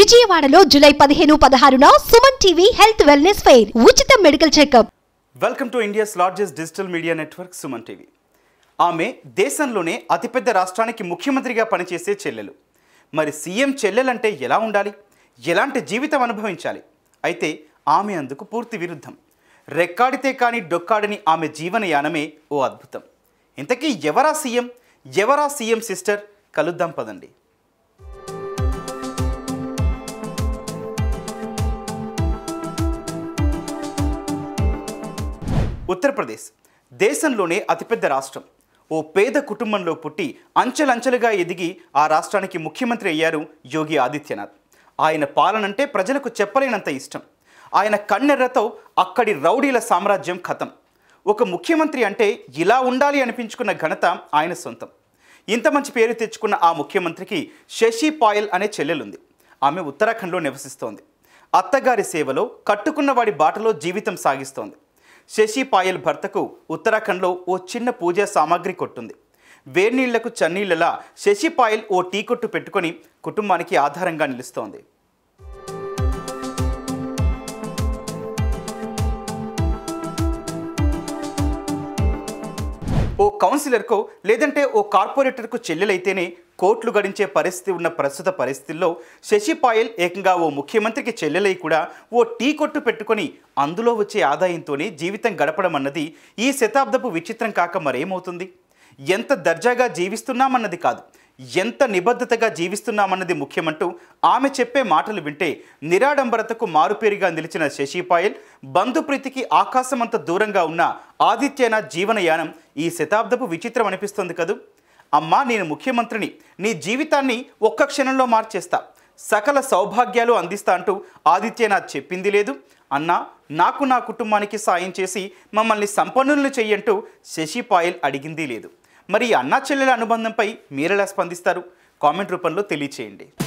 విజయవాడలో జూలై పదిహేను పదహారున Suman TV health wellness fair ఉచిత medical checkup welcome to India's largest digital media network Suman TV ఆమె దేశంలోనే అతిపెద్ద రాష్ట్రానికి ముఖ్యమంత్రిగా పనిచేసే చెల్లెలు మరి సీఎం చెల్లెలంటే ఎలా ఉండాలి ఎలాంటి జీవితం అనుభవించాలి అయితే ఆమె అందుకు పూర్తి విరుద్ధం రెక్కాడితే కానీ డొక్కాడని ఆమె జీవనయానమే ఓ అద్భుతం ఇంతకీ ఎవరా సీఎం ఎవరా సీఎం సిస్టర్ కలుద్దాం పదండి ఉత్తరప్రదేశ్ దేశంలోనే అతిపెద్ద రాష్ట్రం ఓ పేద కుటుంబంలో పుట్టి అంచెలంచెలుగా ఎదిగి ఆ రాష్ట్రానికి ముఖ్యమంత్రి అయ్యారు యోగి ఆదిత్యనాథ్ ఆయన పాలనంటే ప్రజలకు చెప్పలేనంత ఇష్టం ఆయన కన్నెర్రతో అక్కడి రౌడీల సామ్రాజ్యం ఖతం ఒక ముఖ్యమంత్రి అంటే ఇలా ఉండాలి అనిపించుకున్న ఘనత ఆయన సొంతం ఇంత మంచి పేరు తెచ్చుకున్న ఆ ముఖ్యమంత్రికి శశి పాయల్ అనే చెల్లెలుంది ఆమె ఉత్తరాఖండ్లో నివసిస్తోంది అత్తగారి సేవలో కట్టుకున్న వాడి బాటలో జీవితం సాగిస్తోంది శశి పాయల్ భర్తకు ఉత్తరాఖండ్లో ఓ చిన్న పూజా సామాగ్రి కొట్టుంది వేర్నీళ్లకు చన్నీళ్లలా శశి పాయల్ ఓ టీ కొట్టు పెట్టుకొని కుటుంబానికి ఆధారంగా నిలుస్తోంది ఓ కౌన్సిలర్కో లేదంటే ఓ కార్పొరేటర్కు చెల్లెలైతేనే కోట్లు గడించే పరిస్థితి ఉన్న ప్రస్తుత పరిస్థితుల్లో శశి పాయల్ ఏకంగా ఓ ముఖ్యమంత్రికి చెల్లెలై కూడా ఓ టీ కొట్టు పెట్టుకొని అందులో వచ్చే ఆదాయంతోనే జీవితం గడపడం అన్నది ఈ శతాబ్దపు విచిత్రం కాక మరేమవుతుంది ఎంత దర్జాగా జీవిస్తున్నామన్నది కాదు ఎంత నిబద్ధతగా జీవిస్తున్నామన్నది ముఖ్యమంటూ ఆమె చెప్పే మాటలు వింటే నిరాడంబరతకు మారుపేరుగా నిలిచిన శశి పాయల్ బంధుప్రీతికి ఆకాశమంత దూరంగా ఉన్న ఆదిత్యనాథ్ జీవనయానం ఈ శతాబ్దపు విచిత్రం అనిపిస్తుంది కదూ అమ్మా నేను ముఖ్యమంత్రిని నీ జీవితాన్ని ఒక్క క్షణంలో మార్చేస్తా సకల సౌభాగ్యాలు అందిస్తా అంటూ ఆదిత్యనాథ్ చెప్పింది లేదు అన్నా నాకు నా కుటుంబానికి సాయం చేసి మమ్మల్ని సంపన్నులను చెయ్యంటూ శశి పాయల్ అడిగింది లేదు మరి ఈ అన్నా చెల్లెల అనుబంధంపై మీరెలా స్పందిస్తారు కామెంట్ రూపంలో తెలియచేయండి